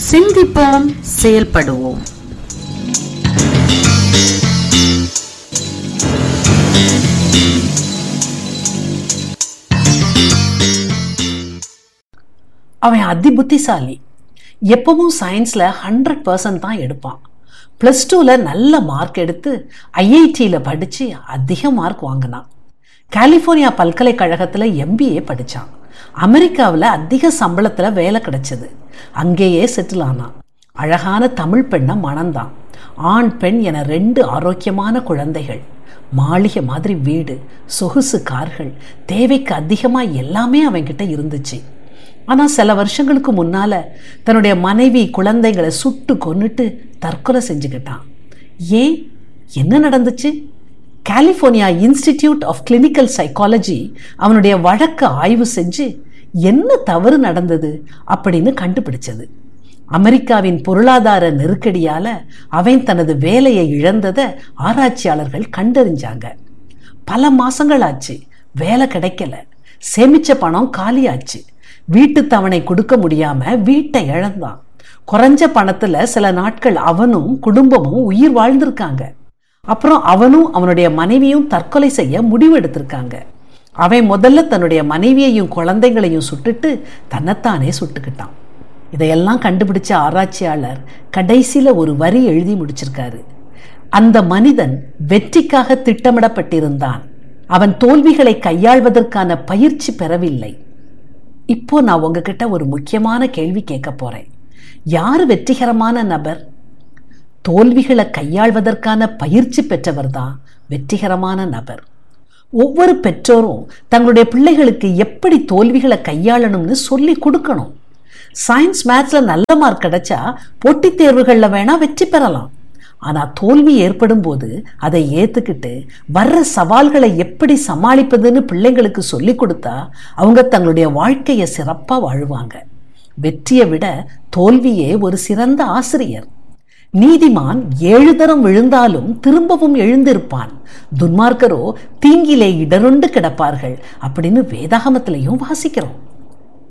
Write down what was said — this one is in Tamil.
சிந்திப்போம் செயல்படுவோம் அவன் அதி புத்திசாலி எப்பவும் சயின்ஸில் ஹண்ட்ரட் பர்சன்ட் தான் எடுப்பான் ப்ளஸ் டூவில் நல்ல மார்க் எடுத்து ஐஐடியில் படித்து அதிக மார்க் வாங்கினான் கலிஃபோர்னியா பல்கலைக்கழகத்தில் எம்பிஏ படித்தான் அமெரிக்காவில் அதிக சம்பளத்தில் வேலை கிடைச்சது அங்கேயே செட்டில் ஆனான் அழகான தமிழ் பெண்ணை மணந்தான் ஆண் பெண் என ரெண்டு ஆரோக்கியமான குழந்தைகள் மாளிகை மாதிரி வீடு சொகுசு கார்கள் தேவைக்கு அதிகமாக எல்லாமே அவன்கிட்ட இருந்துச்சு ஆனால் சில வருஷங்களுக்கு முன்னால் தன்னுடைய மனைவி குழந்தைகளை சுட்டு கொன்னுட்டு தற்கொலை செஞ்சுக்கிட்டான் ஏன் என்ன நடந்துச்சு California Institute of Clinical Psychology அவனுடைய வழக்கை ஆய்வு செஞ்சு என்ன தவறு நடந்தது அப்படின்னு கண்டுபிடிச்சது அமெரிக்காவின் பொருளாதார நெருக்கடியால் அவன் தனது வேலையை இழந்ததை ஆராய்ச்சியாளர்கள் கண்டறிஞ்சாங்க பல மாசங்கள் ஆச்சு வேலை கிடைக்கல சேமிச்ச பணம் காலியாச்சு வீட்டு தவணை கொடுக்க முடியாம வீட்டை இழந்தான் குறைஞ்ச பணத்துல சில நாட்கள் அவனும் குடும்பமும் உயிர் வாழ்ந்திருக்காங்க அப்புறம் அவனும் அவனுடைய மனைவியும் தற்கொலை செய்ய முடிவெடுத்திருக்காங்க அவன் முதல்ல தன்னுடைய மனைவியையும் குழந்தைங்களையும் சுட்டுட்டு தன்னைத்தானே சுட்டுக்கிட்டான் இதையெல்லாம் கண்டுபிடிச்ச ஆராய்ச்சியாளர் கடைசியில ஒரு வரி எழுதி முடிச்சிருக்காரு அந்த மனிதன் வெற்றிக்காக திட்டமிடப்பட்டிருந்தான் அவன் தோல்விகளை கையாள்வதற்கான பயிற்சி பெறவில்லை இப்போ நான் உங்ககிட்ட ஒரு முக்கியமான கேள்வி கேட்க போறேன் யார் வெற்றிகரமான நபர் தோல்விகளை கையாள்வதற்கான பயிற்சி பெற்றவர் தான் வெற்றிகரமான நபர் ஒவ்வொரு பெற்றோரும் தங்களுடைய பிள்ளைகளுக்கு எப்படி தோல்விகளை கையாளணும்னு சொல்லி கொடுக்கணும் சயின்ஸ் மேத்ஸில் நல்ல மார்க் கிடைச்சா போட்டித் தேர்வுகளில் வேணால் வெற்றி பெறலாம் ஆனால் தோல்வி ஏற்படும் போது அதை ஏற்றுக்கிட்டு வர்ற சவால்களை எப்படி சமாளிப்பதுன்னு பிள்ளைங்களுக்கு சொல்லி கொடுத்தா அவங்க தங்களுடைய வாழ்க்கையை சிறப்பாக வாழ்வாங்க வெற்றியை விட தோல்வியே ஒரு சிறந்த ஆசிரியர் நீதிமான் ஏழு தரம் விழுந்தாலும் திரும்பவும் எழுந்திருப்பான் துன்மார்க்கரோ தீங்கிலே இடருண்டு கிடப்பார்கள் அப்படின்னு வேதாகமத்திலையும் வாசிக்கிறோம்